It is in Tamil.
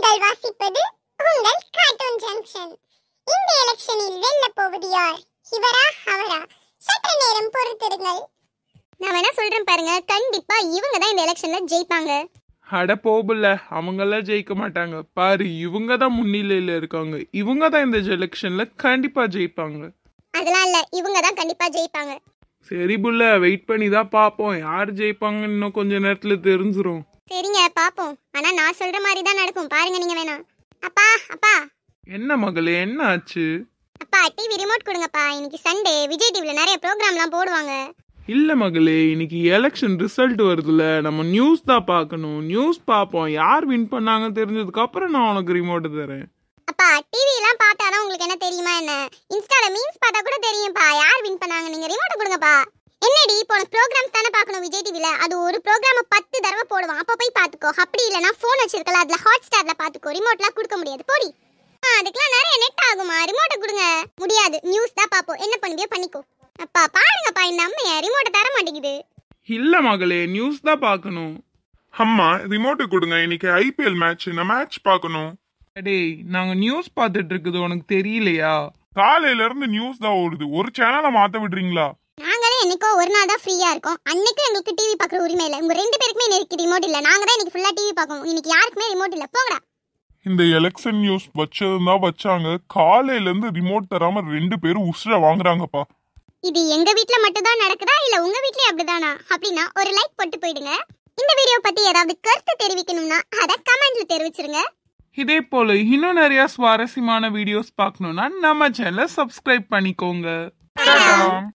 நீங்கள் வாசிப்பது உங்கள் கார்ட்டூன் ஜங்ஷன் இந்த எலெக்ஷனில் வெல்ல போவது யார் இவரா அவரா சற்று நேரம் பொறுத்திருங்கள் நான் வேணா சொல்றேன் பாருங்க கண்டிப்பா இவங்க தான் இந்த எலெக்ஷன்ல ஜெயிப்பாங்க அட போபுல்ல அவங்கெல்லாம் ஜெயிக்க மாட்டாங்க பாரு இவங்க தான் முன்னிலையில இருக்காங்க இவங்க தான் இந்த எலெக்ஷன்ல கண்டிப்பா ஜெயிப்பாங்க அதெல்லாம் இல்ல இவங்க தான் கண்டிப்பா ஜெயிப்பாங்க சரி புள்ள வெயிட் பண்ணி தான் பார்ப்போம் யார் ஜெயிப்பாங்கன்னு இன்னும் கொஞ்ச நேரத்துல தெரிஞ்சிரும் சரிங்க பாப்போம் ஆனா நான் சொல்ற மாதிரி தான் நடக்கும் பாருங்க நீங்க வேணா அப்பா அப்பா என்ன மகளே என்ன ஆச்சு அப்பா டிவி ரிமோட் கொடுங்கப்பா இன்னைக்கு சண்டே விஜய் டிவில நிறைய ப்ரோக்ராம்லாம் போடுவாங்க இல்ல மகளே இன்னைக்கு எலெக்ஷன் ரிசல்ட் வருதுல நம்ம நியூஸ் தான் பார்க்கணும் நியூஸ் பார்ப்போம் யார் வின் பண்ணாங்க தெரிஞ்சதுக்கு அப்புறம் நான் உனக்கு ரிமோட் தரேன் அப்பா டிவி எல்லாம் பார்த்தாதான் உங்களுக்கு என்ன தெரியுமா என்ன இன்ஸ்டால மீம்ஸ் பார்த்தா கூட தெரியும்ப்பா யார் வின் பண்ணாங்க நீங்க ரிமோட் கொடுங்கப்பா என்னடி இப்போ உனக்கு ப்ரோக்ராம்ஸ் தானே பார்க்கணும் விஜய் டிவில அது ஒரு ப்ரோக்ராம் பத்து தடவை போடுவான் அப்போ போய் பார்த்துக்கோ அப்படி இல்லைன்னா ஃபோன் வச்சிருக்கல அதுல ஹாட் ஸ்டார்ல பார்த்துக்கோ ரிமோட்லாம் கொடுக்க முடியாது போடி ஆ, அதுக்கெல்லாம் நிறைய நெட் ஆகுமா ரிமோட்டை கொடுங்க முடியாது நியூஸ் தான் பார்ப்போம் என்ன பண்ணுவியோ பண்ணிக்கோ அப்பா பாருங்கப்பா இந்த அம்மைய ரிமோட்டை தர மாட்டேங்குது இல்ல மகளே நியூஸ் தான் பார்க்கணும் அம்மா ரிமோட்டு கொடுங்க இன்னைக்கு ஐபிஎல் மேட்ச் நான் மேட்ச் பார்க்கணும் டேய் நாங்க நியூஸ் பார்த்துட்டு இருக்குது உனக்கு தெரியலையா காலையில இருந்து நியூஸ் தான் ஓடுது ஒரு சேனலை மாத்த விடுறீங்களா நாங்களே என்னைக்கோ ஒரு நாள் தான் ஃப்ரீயா இருக்கோம் அன்னைக்கு எங்களுக்கு டிவி பார்க்குற உரிமை இல்லை உங்க ரெண்டு பேருக்குமே இன்னைக்கு ரிமோட் இல்ல நாங்க தான் இன்னைக்கு ஃபுல்லா டிவி பார்க்கணும் இன்னைக்கு யாருக்குமே ரிமோட் இல்ல போங்கடா இந்த எலெக்ஷன் நியூஸ் வச்சதும் தான் வச்சாங்க காலையில இருந்து ரிமோட் தராம ரெண்டு பேரும் உசுர வாங்குறாங்கப்பா இது எங்க வீட்ல மட்டும் தான் நடக்குதா இல்ல உங்க வீட்லயும் அப்படிதானா அப்படின்னா ஒரு லைக் போட்டு போயிடுங்க இந்த வீடியோ பத்தி ஏதாவது கருத்து தெரிவிக்கணும்னா அத கமெண்ட்ல தெரிவிச்சிருங்க இதே போல இன்னும் நிறைய சுவாரஸ்யமான வீடியோஸ் பார்க்கணும்னா நம்ம சேனலை சப்ஸ்கிரைப் பண்ணிக்கோங்க Ta-da.